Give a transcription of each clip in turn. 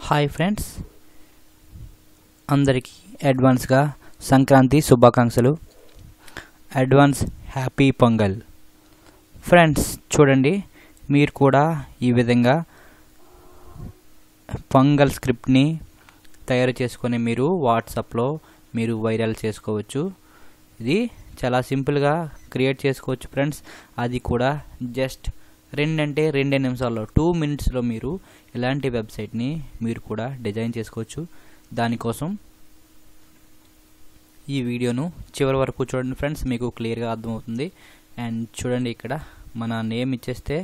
hi friends అందరికీ అడ్వాన్స్గా సంక్రాంతి శుభాకాంక్షలు అడ్వాన్స్ హ్యాపీ పొంగల్ ఫ్రెండ్స్ చూడండి మీరు కూడా ఈ విధంగా పొంగల్ స్క్రిప్ట్ని తయారు చేసుకొని మీరు వాట్సాప్లో మీరు వైరల్ చేసుకోవచ్చు ఇది చాలా సింపుల్గా క్రియేట్ చేసుకోవచ్చు ఫ్రెండ్స్ అది కూడా జస్ట్ రెండంటే రెండే నిమిషాల్లో టూ మినిట్స్లో మీరు ఇలాంటి వెబ్సైట్ని మీరు కూడా డిజైన్ చేసుకోవచ్చు దానికోసం ఈ వీడియోను చివరి వరకు చూడండి ఫ్రెండ్స్ మీకు క్లియర్గా అర్థమవుతుంది అండ్ చూడండి ఇక్కడ మన నేమ్ ఇచ్చేస్తే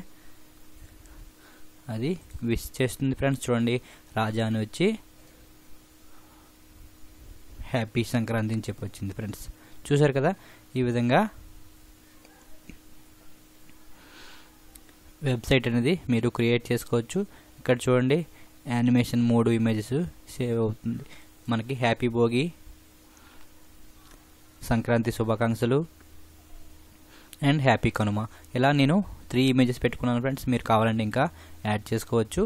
అది విష్ చేస్తుంది ఫ్రెండ్స్ చూడండి రాజా అని వచ్చి హ్యాపీ సంక్రాంతి అని చెప్పి వచ్చింది ఫ్రెండ్స్ చూసారు కదా ఈ విధంగా వెబ్సైట్ అనేది మీరు క్రియేట్ చేసుకోవచ్చు ఇక్కడ చూడండి యానిమేషన్ మూడు ఇమేజెస్ సేవ్ అవుతుంది మనకి హ్యాపీ భోగి సంక్రాంతి శుభాకాంక్షలు అండ్ హ్యాపీ కనుమ ఇలా నేను త్రీ ఇమేజెస్ పెట్టుకున్నాను ఫ్రెండ్స్ మీరు కావాలంటే ఇంకా యాడ్ చేసుకోవచ్చు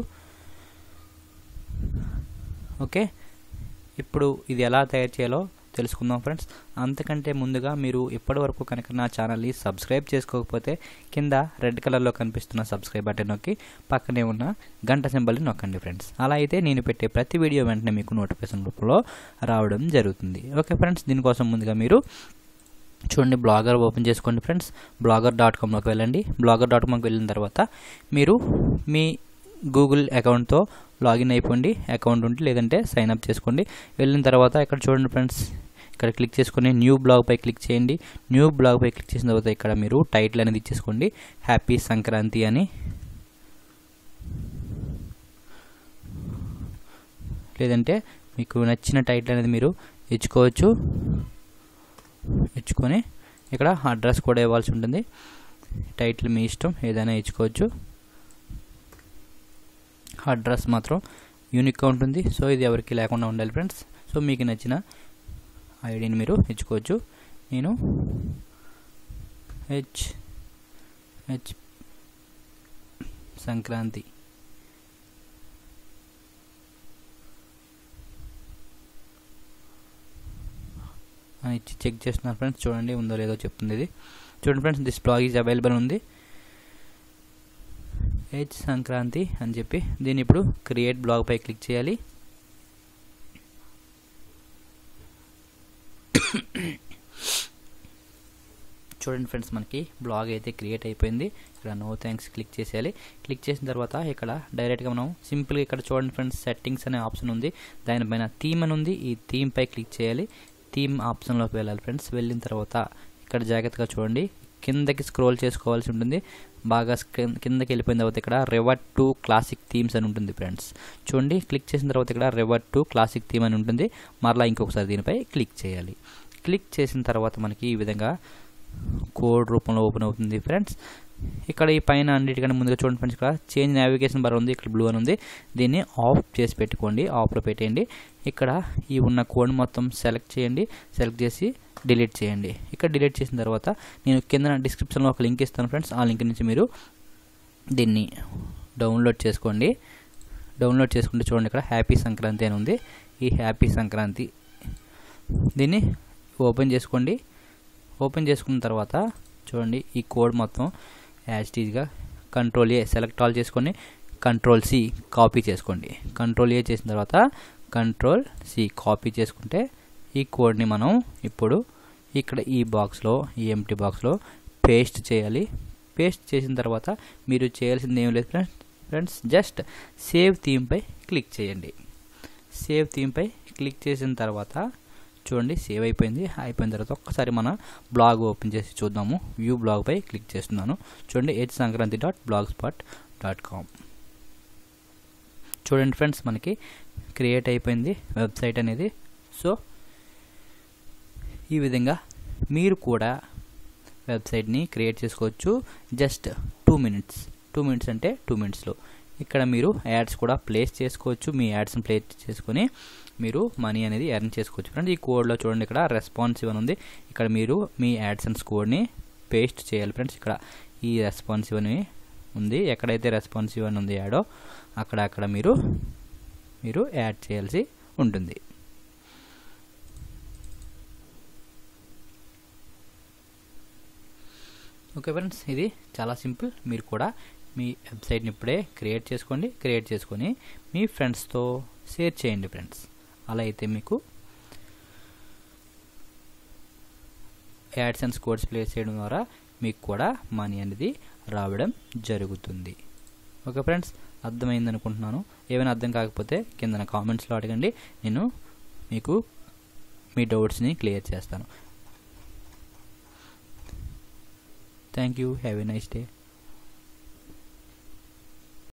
ఓకే ఇప్పుడు ఇది ఎలా తయారు చేయాలో తెలుసుకుందాం ఫ్రెండ్స్ అంతకంటే ముందుగా మీరు ఇప్పటివరకు కనుక నా ఛానల్ని సబ్స్క్రైబ్ చేసుకోకపోతే కింద రెడ్ కలర్లో కనిపిస్తున్న సబ్స్క్రైబ్ బటన్ నొక్కి పక్కనే ఉన్న గంట సింబల్ని నొక్కండి ఫ్రెండ్స్ అలా అయితే నేను పెట్టే ప్రతి వీడియో వెంటనే మీకు నోటిఫికేషన్ రూపంలో రావడం జరుగుతుంది ఓకే ఫ్రెండ్స్ దీనికోసం ముందుగా మీరు చూడండి బ్లాగర్ ఓపెన్ చేసుకోండి ఫ్రెండ్స్ బ్లాగర్ డాట్ కామ్లోకి వెళ్ళండి బ్లాగర్ డాట్ కామ్కి వెళ్ళిన తర్వాత మీరు మీ గూగుల్ అకౌంట్తో లాగిన్ అయిపోండి అకౌంట్ ఉంటే లేదంటే సైన్ అప్ చేసుకోండి వెళ్ళిన తర్వాత ఇక్కడ చూడండి ఫ్రెండ్స్ ఇక్కడ క్లిక్ చేసుకొని న్యూ బ్లాగ్ పై క్లిక్ చేయండి న్యూ బ్లాగ్ పై క్లిక్ చేసిన తర్వాత ఇక్కడ మీరు టైటిల్ అనేది ఇచ్చేసుకోండి హ్యాపీ సంక్రాంతి అని లేదంటే మీకు నచ్చిన టైటిల్ అనేది మీరు ఇచ్చుకోవచ్చు ఇచ్చుకొని ఇక్కడ అడ్రస్ కూడా ఇవ్వాల్సి ఉంటుంది టైటిల్ మీ ఇష్టం ఏదైనా ఇచ్చుకోవచ్చు అడ్రస్ మాత్రం యూనిక్గా ఉంటుంది సో ఇది ఎవరికి లేకుండా ఉండాలి ఫ్రెండ్స్ సో మీకు నచ్చిన ఐడిని మీరు ఇచ్చుకోవచ్చు నేను హెచ్ హెచ్ సంక్రాంతి అని ఇచ్చి చెక్ చేస్తున్నాను ఫ్రెండ్స్ చూడండి ఉందో లేదో చెప్తుంది ఇది చూడండి friends this blog is available ఉంది హెచ్ సంక్రాంతి అని చెప్పి దీన్ని ఇప్పుడు క్రియేట్ బ్లాగ్ పై క్లిక్ చేయాలి చూడండి ఫ్రెండ్స్ మనకి బ్లాగ్ అయితే క్రియేట్ అయిపోయింది ఇక్కడ నో థ్యాంక్స్ క్లిక్ చేసేయాలి క్లిక్ చేసిన తర్వాత ఇక్కడ డైరెక్ట్గా మనం సింపుల్గా ఇక్కడ చూడండి ఫ్రెండ్స్ సెట్టింగ్స్ అనే ఆప్షన్ ఉంది దానిపైన థీమ్ అని ఉంది ఈ థీమ్ పై క్లిక్ చేయాలి థీమ్ ఆప్షన్లోకి వెళ్ళాలి ఫ్రెండ్స్ వెళ్ళిన తర్వాత ఇక్కడ జాగ్రత్తగా చూడండి కిందకి స్క్రోల్ చేసుకోవాల్సి ఉంటుంది బాగా కిందకి వెళ్ళిపోయిన తర్వాత ఇక్కడ రెవర్ టు క్లాసిక్ థీమ్స్ అని ఉంటుంది ఫ్రెండ్స్ చూడండి క్లిక్ చేసిన తర్వాత ఇక్కడ రెవర్ టు క్లాసిక్ థీమ్ అని ఉంటుంది మరలా ఇంకొకసారి దీనిపై క్లిక్ చేయాలి క్లిక్ చేసిన తర్వాత మనకి ఈ విధంగా కోడ్ రూపంలో ఓపెన్ అవుతుంది ఫ్రెండ్స్ ఇక్కడ ఈ పైన అన్నిటికన్నా ముందుగా చూడండి ఫ్రెండ్స్ ఇక్కడ చేంజ్ నావిగేషన్ బార్ ఉంది ఇక్కడ బ్లూ అని ఉంది దీన్ని ఆఫ్ చేసి పెట్టుకోండి ఆఫ్లో పెట్టేయండి ఇక్కడ ఈ ఉన్న కోడ్ మొత్తం సెలెక్ట్ చేయండి సెలెక్ట్ చేసి డిలీట్ చేయండి ఇక్కడ డిలీట్ చేసిన తర్వాత నేను కింద డిస్క్రిప్షన్లో ఒక లింక్ ఇస్తాను ఫ్రెండ్స్ ఆ లింక్ నుంచి మీరు దీన్ని డౌన్లోడ్ చేసుకోండి డౌన్లోడ్ చేసుకుంటే చూడండి ఇక్కడ హ్యాపీ సంక్రాంతి అని ఉంది ఈ హ్యాపీ సంక్రాంతి దీన్ని ఓపెన్ చేసుకోండి ఓపెన్ చేసుకున్న తర్వాత చూడండి ఈ కోడ్ మొత్తం యాజ్టీజ్గా కంట్రోల్ ఏ సెలెక్ట్ ఆల్ చేసుకొని కంట్రోల్ సి కాపీ చేసుకోండి కంట్రోల్ ఏ చేసిన తర్వాత కంట్రోల్ సి కాపీ చేసుకుంటే ఈ కోడ్ని మనం ఇప్పుడు ఇక్కడ ఈ బాక్స్లో ఈ ఎంటీ బాక్స్లో పేస్ట్ చేయాలి పేస్ట్ చేసిన తర్వాత మీరు చేయాల్సింది ఏం లేదు ఫ్రెండ్స్ ఫ్రెండ్స్ జస్ట్ సేవ్ థీమ్పై క్లిక్ చేయండి సేవ్ థీమ్పై క్లిక్ చేసిన తర్వాత చూడండి సేవ్ అయిపోయింది అయిపోయిన తర్వాత ఒక్కసారి మన బ్లాగ్ ఓపెన్ చేసి చూద్దాము వ్యూ బ్లాగ్ పై క్లిక్ చేస్తున్నాను చూడండి H Sankranti dot blogspot dot com చూడండి ఫ్రెండ్స్ మనకి క్రియేట్ అయిపోయింది వెబ్సైట్ అనేది సో ఈ విధంగా మీరు కూడా వెబ్సైట్ని క్రియేట్ చేసుకోవచ్చు just two minutes two minutes అంటే టూ మినిట్స్లో ఇక్కడ మీరు యాడ్స్ కూడా ప్లేస్ చేసుకోవచ్చు మీ యాడ్స్ని ప్లేస్ చేసుకొని మీరు మనీ అనేది ఎర్న్ చేసుకోవచ్చు ఫ్రెండ్స్ ఈ కోడ్లో చూడండి ఇక్కడ రెస్పాన్సివ్ అని ఉంది ఇక్కడ మీరు మీ యాడ్సెన్స్ కోడ్ని పేస్ట్ చేయాలి ఫ్రెండ్స్ ఇక్కడ ఈ రెస్పాన్సివ్ అని ఉంది ఎక్కడైతే రెస్పాన్సివ్ అని ఉంది యాడో అక్కడ అక్కడ మీరు మీరు యాడ్ చేయాల్సి ఉంటుంది ఓకే ఫ్రెండ్స్ ఇది చాలా సింపుల్ మీరు కూడా మీ వెబ్సైట్ని ఇప్పుడే క్రియేట్ చేసుకోండి క్రియేట్ చేసుకొని మీ ఫ్రెండ్స్తో షేర్ చేయండి ఫ్రెండ్స్ అలా అయితే మీకు యాడ్సెన్స్ కోడ్స్ ప్లేస్ చేయడం ద్వారా మీకు కూడా మనీ అనేది రావడం జరుగుతుంది ఓకే ఫ్రెండ్స్ అర్థమైంది అనుకుంటున్నాను ఏమైనా అర్థం కాకపోతే కింద కామెంట్స్లో అడగండి నేను మీకు మీ డౌట్స్ని క్లియర్ చేస్తాను thank you have a nice day